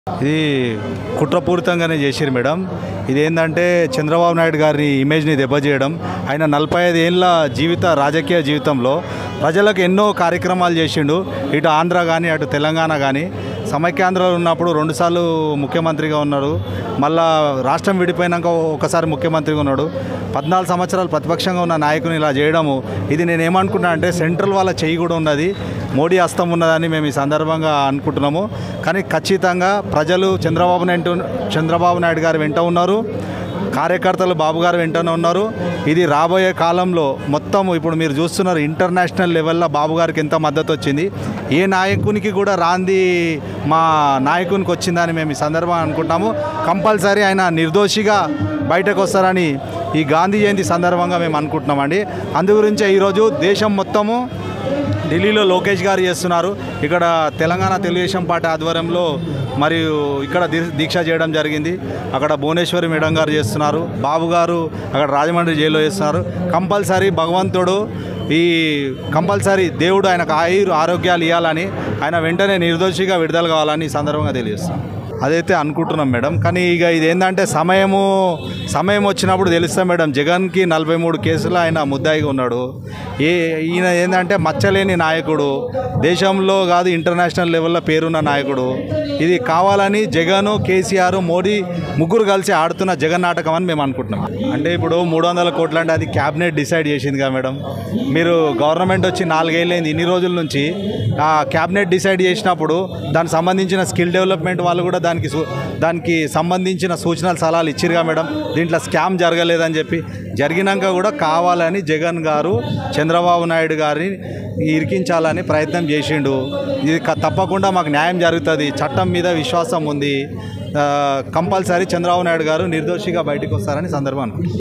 ఇది కుట్రపూరితంగానే చేసిరు మేడం ఇదేంటంటే చంద్రబాబు నాయుడు గారి ఇమేజ్ని దెబ్బచేయడం ఆయన నలభై ఐదు ఏళ్ళ జీవిత రాజకీయ జీవితంలో ప్రజలకు ఎన్నో కార్యక్రమాలు చేసిండు ఇటు ఆంధ్ర కానీ అటు తెలంగాణ కానీ సమైక్యాంధ్రలో ఉన్నప్పుడు రెండుసార్లు ముఖ్యమంత్రిగా ఉన్నారు మళ్ళా రాష్ట్రం విడిపోయినాక ఒకసారి ముఖ్యమంత్రిగా ఉన్నాడు పద్నాలుగు సంవత్సరాలు ప్రతిపక్షంగా ఉన్న నాయకుని ఇలా చేయడము ఇది నేను ఏమనుకున్నా అంటే సెంట్రల్ వాళ్ళ చెయ్యి కూడా ఉన్నది మోడీ హస్తం ఉన్నదని మేము ఈ సందర్భంగా అనుకుంటున్నాము కానీ ఖచ్చితంగా ప్రజలు చంద్రబాబు నాయుడు చంద్రబాబు నాయుడు గారు వెంట ఉన్నారు కార్యకర్తలు బాబు గారు వెంటనే ఉన్నారు ఇది రాబోయే కాలంలో మొత్తం ఇప్పుడు మీరు చూస్తున్నారు ఇంటర్నేషనల్ లెవెల్లో బాబు గారికి ఎంత మద్దతు వచ్చింది ఏ నాయకునికి కూడా రాంది మా నాయకునికి వచ్చిందని మేము ఈ సందర్భంగా అనుకుంటాము కంపల్సరీ ఆయన నిర్దోషిగా బయటకు వస్తారని ఈ గాంధీ జయంతి సందర్భంగా మేము అనుకుంటున్నామండి అందు గురించే ఈరోజు దేశం మొత్తము ఢిల్లీలో లోకేష్ గారు చేస్తున్నారు ఇక్కడ తెలంగాణ తెలుగుదేశం పార్టీ ఆధ్వర్యంలో మరియు ఇక్కడ దీ- దీక్ష చేయడం జరిగింది అక్కడ భువనేశ్వరి మేడం గారు చేస్తున్నారు బాబు గారు అక్కడ రాజమండ్రి జైల్లో చేస్తున్నారు కంపల్సరీ భగవంతుడు ఈ కంపల్సరీ దేవుడు ఆయనకు ఆయుర్ ఆరోగ్యాలు ఇవ్వాలని ఆయన వెంటనే నిర్దోషిగా విడుదల కావాలని ఈ సందర్భంగా తెలియజేస్తాం అదైతే అనుకుంటున్నాం మేడం కానీ ఇక ఇది ఏంటంటే సమయము సమయం వచ్చినప్పుడు తెలుస్తాం మేడం జగన్కి నలభై మూడు కేసులు ఆయన ముద్దాయిగా ఉన్నాడు ఏ ఈయన ఏంటంటే మచ్చలేని నాయకుడు దేశంలో కాదు ఇంటర్నేషనల్ లెవెల్లో పేరున్న నాయకుడు ఇది కావాలని జగన్ కేసీఆర్ మోడీ ముగ్గురు కలిసి ఆడుతున్న జగన్ నాటకం అని మేము అనుకుంటున్నాం అంటే ఇప్పుడు మూడు వందల కోట్లు అంటే అది క్యాబినెట్ డిసైడ్ చేసింది కదా మేడం మీరు గవర్నమెంట్ వచ్చి నాలుగేళ్ళైంది ఇన్ని రోజుల నుంచి ఆ క్యాబినెట్ డిసైడ్ చేసినప్పుడు దానికి సంబంధించిన స్కిల్ డెవలప్మెంట్ వాళ్ళు కూడా దానికి సు- దానికి సంబంధించిన సూచనలు సలహాలు ఇచ్చిరుగా మేడం దీంట్లో స్కామ్ జరగలేదని చెప్పి జరిగినాక కూడా కావాలని జగన్ గారు చంద్రబాబు నాయుడు గారిని ఇరికించాలని ప్రయత్నం చేసిండు ఇది క- తప్పకుండా మాకు న్యాయం జరుగుతుంది చట్టం మీద విశ్వాసం ఉంది ఆ, కంపల్సరీ చంద్రబాబు నాయుడు గారు నిర్దోషిగా బయటకు వస్తారని సందర్భం అనుకుంటున్నాను